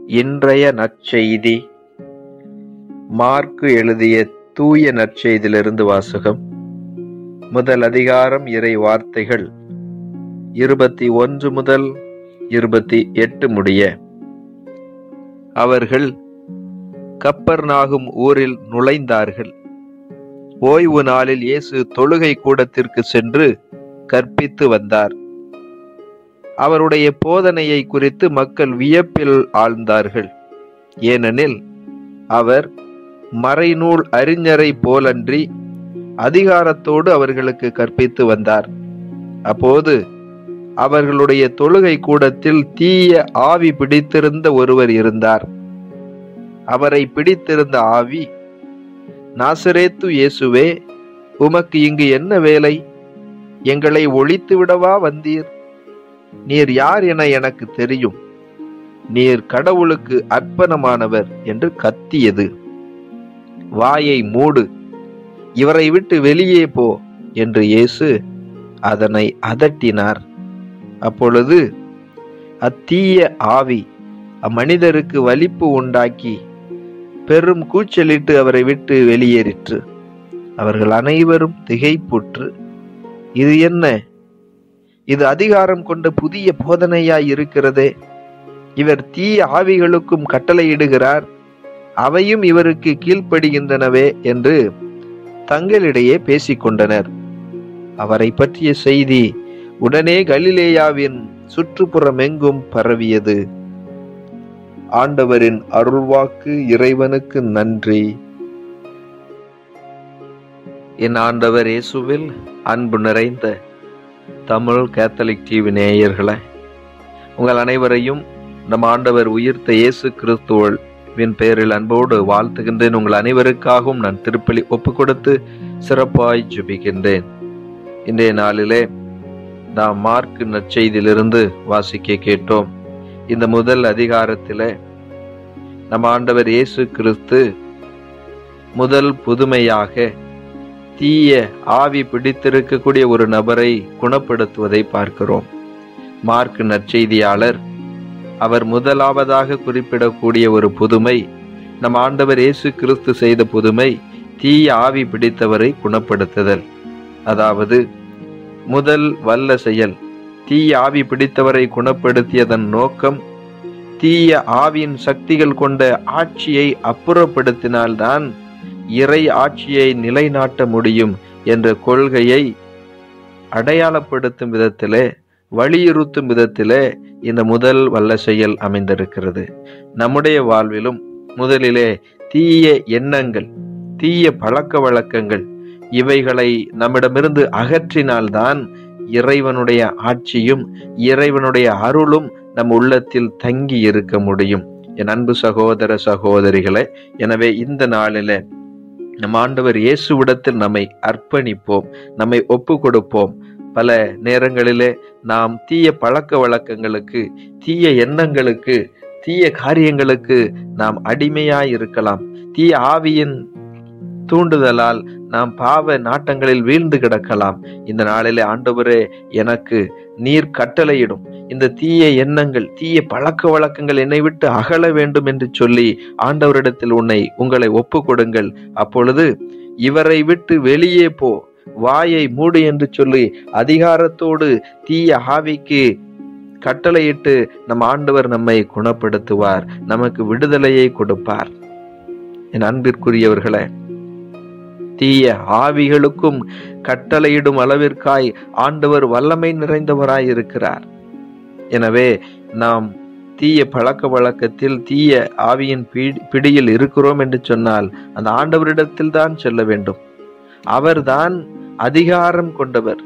இன்றைய நற்செய்தி மார்க்கு எழுதிய தூய நற்செய்தியிலிருந்து வாசகம் முதல் அதிகாரம் இறை வார்த்தைகள் இருபத்தி ஒன்று முதல் இருபத்தி எட்டு முடிய அவர்கள் கப்பர்நாகும் ஊரில் நுழைந்தார்கள் ஓய்வு நாளில் இயேசு தொழுகை கூடத்திற்கு சென்று கற்பித்து வந்தார் அவருடைய போதனையை குறித்து மக்கள் வியப்பில் ஆழ்ந்தார்கள் ஏனெனில் அவர் மறைநூல் அறிஞரை போலன்றி அதிகாரத்தோடு அவர்களுக்கு கற்பித்து வந்தார் அப்போது அவர்களுடைய தொழுகை கூடத்தில் தீய ஆவி பிடித்திருந்த ஒருவர் இருந்தார் அவரை பிடித்திருந்த ஆவி நாசரேத்து இயேசுவே உமக்கு இங்கு என்ன வேலை எங்களை ஒழித்து விடவா வந்தீர் நீர் யார் என எனக்கு தெரியும் நீர் கடவுளுக்கு அர்ப்பணமானவர் என்று கத்தியது வாயை மூடு இவரை விட்டு வெளியே போ என்று இயேசு அதனை அதட்டினார் அப்பொழுது அத்தீய ஆவி அம்மனிதருக்கு வலிப்பு உண்டாக்கி பெரும் கூச்சலிட்டு அவரை விட்டு வெளியேறிற்று அவர்கள் அனைவரும் திகைப்புற்று இது என்ன இது அதிகாரம் கொண்ட புதிய போதனையாய் இருக்கிறதே இவர் தீய ஆவிகளுக்கும் கட்டளையிடுகிறார் அவையும் இவருக்கு கீழ்ப்படுகின்றனவே என்று தங்களிடையே பேசிக்கொண்டனர் அவரை பற்றிய செய்தி உடனே கலிலேயாவின் சுற்றுப்புறமெங்கும் பரவியது ஆண்டவரின் அருள்வாக்கு இறைவனுக்கு நன்றி என் ஆண்டவர் இயேசுவில் அன்பு நிறைந்த தமிழ் கேத்தலிக் டிவி நேயர்களே உங்கள் அனைவரையும் நம் ஆண்டவர் உயிர்த்த இயேசு கிறிஸ்துவின் பெயரில் அன்போடு வாழ்த்துகின்றேன் உங்கள் அனைவருக்காகவும் நான் திருப்பலி ஒப்பு கொடுத்து சிறப்பாய் ஜெபிக்கின்றேன் இன்றைய நாளிலே நாம் மார்க் நற்செய்தியிலிருந்து வாசிக்க கேட்டோம் இந்த முதல் அதிகாரத்திலே நம் ஆண்டவர் இயேசு கிறிஸ்து முதல் புதுமையாக தீய ஆவி பிடித்திருக்கக்கூடிய ஒரு நபரை குணப்படுத்துவதை பார்க்கிறோம் மார்க் நற்செய்தியாளர் அவர் முதலாவதாக குறிப்பிடக்கூடிய ஒரு புதுமை நம் ஆண்டவர் இயேசு கிறிஸ்து செய்த புதுமை தீய ஆவி பிடித்தவரை குணப்படுத்துதல் அதாவது முதல் வல்ல செயல் தீய ஆவி பிடித்தவரை குணப்படுத்தியதன் நோக்கம் தீய ஆவியின் சக்திகள் கொண்ட ஆட்சியை அப்புறப்படுத்தினால்தான் இறை ஆட்சியை நிலைநாட்ட முடியும் என்ற கொள்கையை அடையாளப்படுத்தும் விதத்திலே வலியுறுத்தும் விதத்திலே இந்த முதல் வல்ல செயல் அமைந்திருக்கிறது நம்முடைய வாழ்விலும் முதலிலே தீய எண்ணங்கள் தீய பழக்க வழக்கங்கள் இவைகளை நம்மிடமிருந்து அகற்றினால்தான் இறைவனுடைய ஆட்சியும் இறைவனுடைய அருளும் நம் உள்ளத்தில் தங்கி இருக்க முடியும் என் அன்பு சகோதர சகோதரிகளே எனவே இந்த நாளில நம் ஆண்டவர் இயேசுவிடத்தில் நம்மை அர்ப்பணிப்போம் நம்மை ஒப்பு கொடுப்போம் பல நேரங்களிலே நாம் தீய பழக்க வழக்கங்களுக்கு தீய எண்ணங்களுக்கு தீய காரியங்களுக்கு நாம் அடிமையாய் இருக்கலாம் தீய ஆவியின் தூண்டுதலால் நாம் பாவ நாட்டங்களில் வீழ்ந்து கிடக்கலாம் இந்த நாளிலே ஆண்டவரே எனக்கு நீர் கட்டளையிடும் இந்த தீய எண்ணங்கள் தீய பழக்க வழக்கங்கள் என்னை விட்டு அகல வேண்டும் என்று சொல்லி ஆண்டவரிடத்தில் உன்னை உங்களை ஒப்பு கொடுங்கள் அப்பொழுது இவரை விட்டு வெளியே போ வாயை மூடு என்று சொல்லி அதிகாரத்தோடு தீய ஆவிக்கு கட்டளையிட்டு நம் ஆண்டவர் நம்மை குணப்படுத்துவார் நமக்கு விடுதலையை கொடுப்பார் என் அன்பிற்குரியவர்களே தீய ஆவிகளுக்கும் கட்டளையிடும் அளவிற்காய் ஆண்டவர் வல்லமை நிறைந்தவராய் இருக்கிறார் எனவே நாம் தீய பழக்க வழக்கத்தில் தீய ஆவியின் பிடியில் இருக்கிறோம் என்று சொன்னால் அந்த ஆண்டவரிடத்தில் தான் செல்ல வேண்டும் அவர்தான் அதிகாரம் கொண்டவர்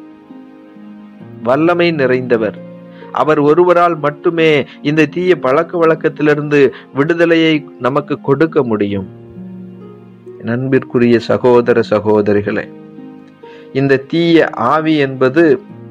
வல்லமை நிறைந்தவர் அவர் ஒருவரால் மட்டுமே இந்த தீய பழக்க வழக்கத்திலிருந்து விடுதலையை நமக்கு கொடுக்க முடியும் நண்பிற்குரிய சகோதர சகோதரிகளே இந்த தீய ஆவி என்பது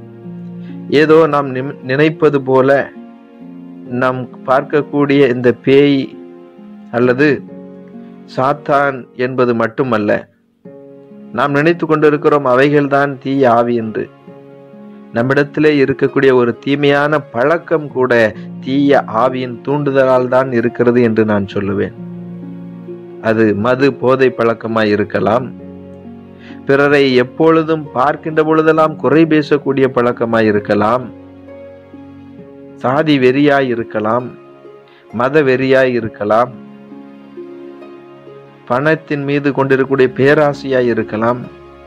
ஏதோ நாம் நினைப்பது போல நாம் பார்க்கக்கூடிய இந்த பேய் அல்லது சாத்தான் என்பது மட்டுமல்ல நாம் நினைத்து கொண்டிருக்கிறோம் அவைகள்தான் தீய ஆவி என்று நம்மிடத்திலே இருக்கக்கூடிய ஒரு தீமையான பழக்கம் கூட தீய ஆவியின் தூண்டுதலால் தான் இருக்கிறது என்று நான் சொல்லுவேன் அது மது போதை பழக்கமாய் இருக்கலாம் பிறரை எப்பொழுதும் பார்க்கின்ற பொழுதெல்லாம் குறை பேசக்கூடிய பழக்கமாய் இருக்கலாம் சாதி வெறியாய் இருக்கலாம் மத வெறியாய் இருக்கலாம் பணத்தின் மீது கொண்டிருக்கக்கூடிய பேராசையாய் இருக்கலாம்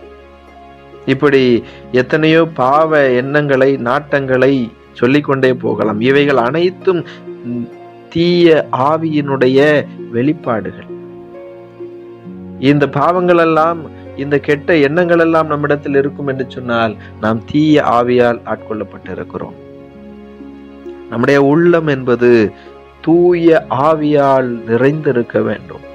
இப்படி எத்தனையோ பாவ எண்ணங்களை நாட்டங்களை சொல்லிக்கொண்டே போகலாம் இவைகள் அனைத்தும் தீய ஆவியினுடைய வெளிப்பாடுகள் இந்த பாவங்கள் எல்லாம் இந்த கெட்ட எண்ணங்கள் எல்லாம் நம்மிடத்தில் இருக்கும் என்று சொன்னால் நாம் தீய ஆவியால் ஆட்கொள்ளப்பட்டிருக்கிறோம் நம்முடைய உள்ளம் என்பது தூய ஆவியால் நிறைந்திருக்க வேண்டும்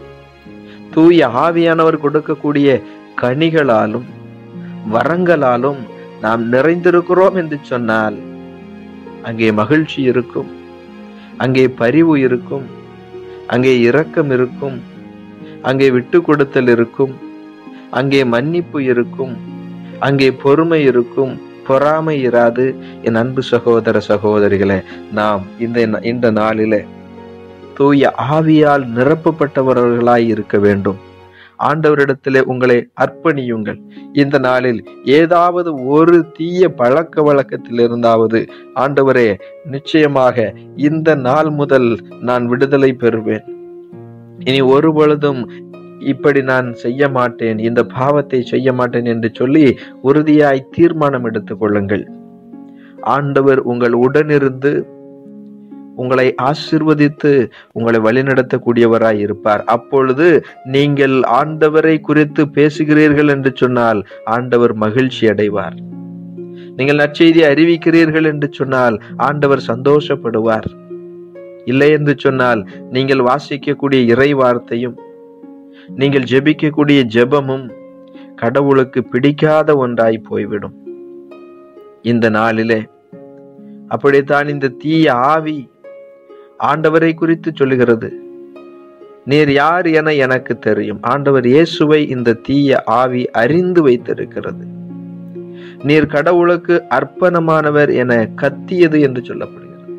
தூய ஆவியானவர் கொடுக்கக்கூடிய கனிகளாலும் வரங்களாலும் நாம் நிறைந்திருக்கிறோம் என்று சொன்னால் அங்கே மகிழ்ச்சி இருக்கும் அங்கே பரிவு இருக்கும் அங்கே இரக்கம் இருக்கும் அங்கே விட்டு கொடுத்தல் இருக்கும் அங்கே மன்னிப்பு இருக்கும் அங்கே பொறுமை இருக்கும் பொறாமை இராது என் அன்பு சகோதர சகோதரிகளே நாம் இந்த இந்த நாளிலே தூய ஆவியால் நிரப்பப்பட்டவர்களாய் இருக்க வேண்டும் ஆண்டவரிடத்திலே உங்களை அர்ப்பணியுங்கள் இந்த நாளில் ஏதாவது ஒரு தீய பழக்க வழக்கத்தில் இருந்தாவது ஆண்டவரே நிச்சயமாக இந்த நாள் முதல் நான் விடுதலை பெறுவேன் இனி ஒரு பொழுதும் இப்படி நான் செய்ய மாட்டேன் இந்த பாவத்தை செய்ய மாட்டேன் என்று சொல்லி உறுதியாய் தீர்மானம் எடுத்துக் கொள்ளுங்கள் ஆண்டவர் உங்கள் உடனிருந்து உங்களை ஆசிர்வதித்து உங்களை வழிநடத்தக்கூடியவராய் இருப்பார் அப்பொழுது நீங்கள் ஆண்டவரை குறித்து பேசுகிறீர்கள் என்று சொன்னால் ஆண்டவர் மகிழ்ச்சி அடைவார் நீங்கள் நற்செய்தி அறிவிக்கிறீர்கள் என்று சொன்னால் ஆண்டவர் சந்தோஷப்படுவார் இல்லை என்று சொன்னால் நீங்கள் வாசிக்கக்கூடிய இறை வார்த்தையும் நீங்கள் ஜெபிக்கக்கூடிய ஜெபமும் கடவுளுக்கு பிடிக்காத ஒன்றாய் போய்விடும் இந்த நாளிலே அப்படித்தான் இந்த தீய ஆவி ஆண்டவரை குறித்து சொல்லுகிறது நீர் யார் என எனக்கு தெரியும் ஆண்டவர் இயேசுவை இந்த தீய ஆவி அறிந்து வைத்திருக்கிறது நீர் கடவுளுக்கு அர்ப்பணமானவர் என கத்தியது என்று சொல்லப்படுகிறது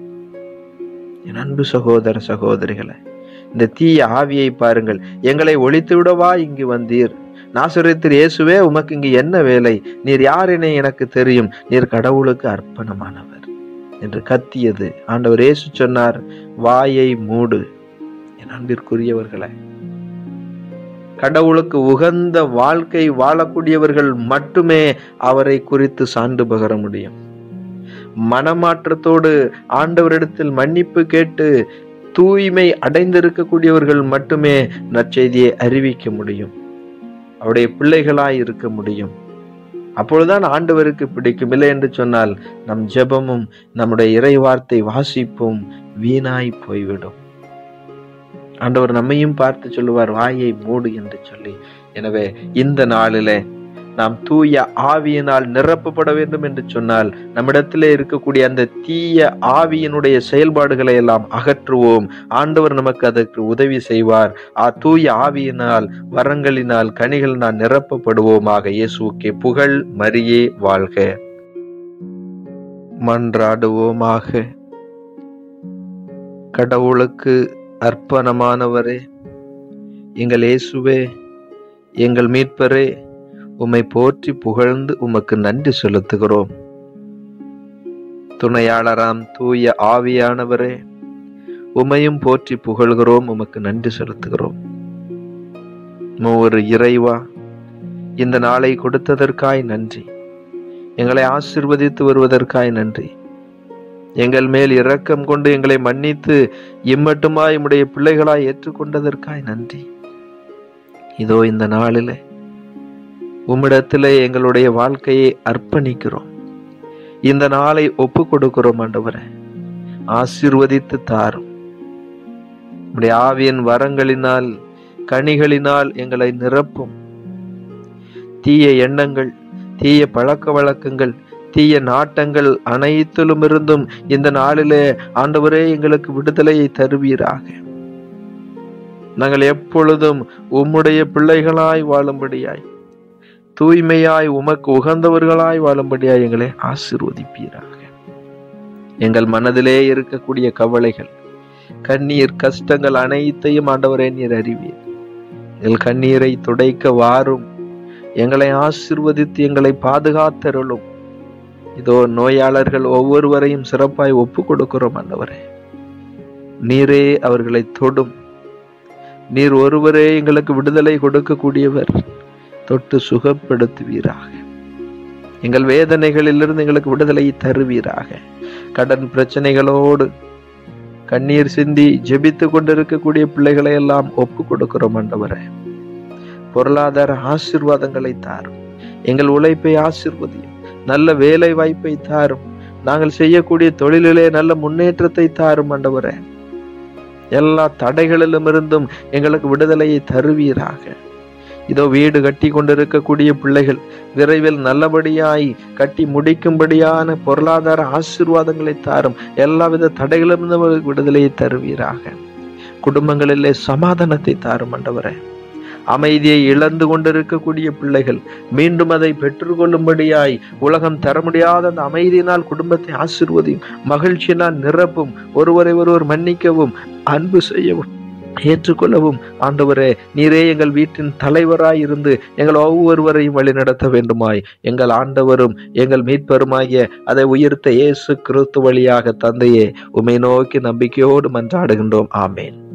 என் அன்பு சகோதர சகோதரிகளை இந்த தீய ஆவியை பாருங்கள் எங்களை ஒழித்து விடவா இங்கு வந்தீர் நாசுரத்தில் இயேசுவே உமக்கு இங்கு என்ன வேலை நீர் யார் என எனக்கு தெரியும் நீர் கடவுளுக்கு அர்ப்பணமானவர் என்று கத்தியது ஆண்டவர் இயேசு சொன்னார் வாயை மூடு என் அன்பிற்குரியவர்களே கடவுளுக்கு உகந்த வாழ்க்கை வாழக்கூடியவர்கள் மட்டுமே அவரை குறித்து சான்று பகர முடியும் மனமாற்றத்தோடு ஆண்டவரிடத்தில் மன்னிப்பு கேட்டு தூய்மை அடைந்திருக்கக்கூடியவர்கள் மட்டுமே நற்செய்தியை அறிவிக்க முடியும் அவருடைய பிள்ளைகளாய் இருக்க முடியும் அப்பொழுதுதான் ஆண்டவருக்கு பிடிக்கும் இல்லை என்று சொன்னால் நம் ஜெபமும் நம்முடைய இறை வார்த்தை வாசிப்பும் வீணாய் போய்விடும் ஆண்டவர் நம்மையும் பார்த்து சொல்லுவார் வாயை மூடு என்று சொல்லி எனவே இந்த நாளிலே நாம் தூய ஆவியினால் நிரப்பப்பட வேண்டும் என்று சொன்னால் நம்மிடத்திலே இருக்கக்கூடிய அந்த தீய ஆவியினுடைய செயல்பாடுகளை எல்லாம் அகற்றுவோம் ஆண்டவர் நமக்கு அதற்கு உதவி செய்வார் ஆ தூய ஆவியினால் வரங்களினால் கனிகளினால் நிரப்பப்படுவோமாக இயேசுக்கே புகழ் மரியே வாழ்க மன்றாடுவோமாக கடவுளுக்கு அர்ப்பணமானவரே எங்கள் இயேசுவே எங்கள் மீட்பரே உம்மை போற்றி புகழ்ந்து உமக்கு நன்றி செலுத்துகிறோம் துணையாளராம் தூய ஆவியானவரே உமையும் போற்றி புகழ்கிறோம் உமக்கு நன்றி செலுத்துகிறோம் மூவரு இறைவா இந்த நாளை கொடுத்ததற்காய் நன்றி எங்களை ஆசிர்வதித்து வருவதற்காய் நன்றி எங்கள் மேல் இரக்கம் கொண்டு எங்களை மன்னித்து இம்மட்டுமாய் உம்முடைய பிள்ளைகளாய் ஏற்றுக்கொண்டதற்காய் நன்றி இதோ இந்த நாளிலே உம்மிடத்திலே எங்களுடைய வாழ்க்கையை அர்ப்பணிக்கிறோம் இந்த நாளை ஒப்பு கொடுக்கிறோம் ஆண்டவரே ஆசிர்வதித்து தாரும் உடைய ஆவியின் வரங்களினால் கனிகளினால் எங்களை நிரப்பும் தீய எண்ணங்கள் தீய பழக்க வழக்கங்கள் தீய நாட்டங்கள் அனைத்திலும் இருந்தும் இந்த நாளிலே ஆண்டவரே எங்களுக்கு விடுதலையை தருவீராக நாங்கள் எப்பொழுதும் உம்முடைய பிள்ளைகளாய் வாழும்படியாய் தூய்மையாய் உமக்கு உகந்தவர்களாய் வாழும்படியாய் எங்களை ஆசிர்வதிப்பீராக எங்கள் மனதிலே இருக்கக்கூடிய கவலைகள் கண்ணீர் கஷ்டங்கள் அனைத்தையும் ஆண்டவரே நீர் அறிவீர் எங்கள் கண்ணீரை துடைக்க வாரும் எங்களை ஆசிர்வதித்து எங்களை பாதுகாத்தருளும் இதோ நோயாளர்கள் ஒவ்வொருவரையும் சிறப்பாய் ஒப்பு கொடுக்கிறோம் ஆண்டவரே நீரே அவர்களை தொடும் நீர் ஒருவரே எங்களுக்கு விடுதலை கொடுக்கக்கூடியவர் தொட்டு சுகப்படுத்துவீராக எங்கள் வேதனைகளிலிருந்து எங்களுக்கு விடுதலை தருவீராக கடன் பிரச்சனைகளோடு கண்ணீர் சிந்தி ஜெபித்து கொண்டிருக்கக்கூடிய பிள்ளைகளை எல்லாம் ஒப்பு கொடுக்கிறோம் ஆண்டவரே பொருளாதார ஆசிர்வாதங்களை தாரும் எங்கள் உழைப்பை ஆசிர்வதியும் நல்ல வேலை வாய்ப்பை தாரும் நாங்கள் செய்யக்கூடிய தொழிலிலே நல்ல முன்னேற்றத்தை தாரும் ஆண்டவரே எல்லா தடைகளிலும் இருந்தும் எங்களுக்கு விடுதலையை தருவீராக இதோ வீடு கட்டி கொண்டிருக்கக்கூடிய பிள்ளைகள் விரைவில் நல்லபடியாய் கட்டி முடிக்கும்படியான பொருளாதார ஆசீர்வாதங்களை தாரும் எல்லாவித தடைகளிலிருந்து அவர்களுக்கு விடுதலையை தருவீராக குடும்பங்களிலே சமாதானத்தை தாரும் ஆண்டவரே அமைதியை இழந்து கொண்டிருக்கக்கூடிய பிள்ளைகள் மீண்டும் அதை பெற்றுக்கொள்ளும்படியாய் உலகம் தர முடியாத அந்த அமைதியினால் குடும்பத்தை ஆசிர்வதியும் மகிழ்ச்சியினால் நிரப்பும் ஒருவரை ஒருவர் மன்னிக்கவும் அன்பு செய்யவும் ஏற்றுக்கொள்ளவும் ஆண்டவரே நீரே எங்கள் வீட்டின் தலைவராய் இருந்து எங்கள் ஒவ்வொருவரையும் வழிநடத்த வேண்டுமாய் எங்கள் ஆண்டவரும் எங்கள் மீட்பருமாகிய அதை உயர்த்த இயேசு கிறிஸ்து வழியாக தந்தையே உமை நோக்கி நம்பிக்கையோடு மன்றாடுகின்றோம் ஆமேன்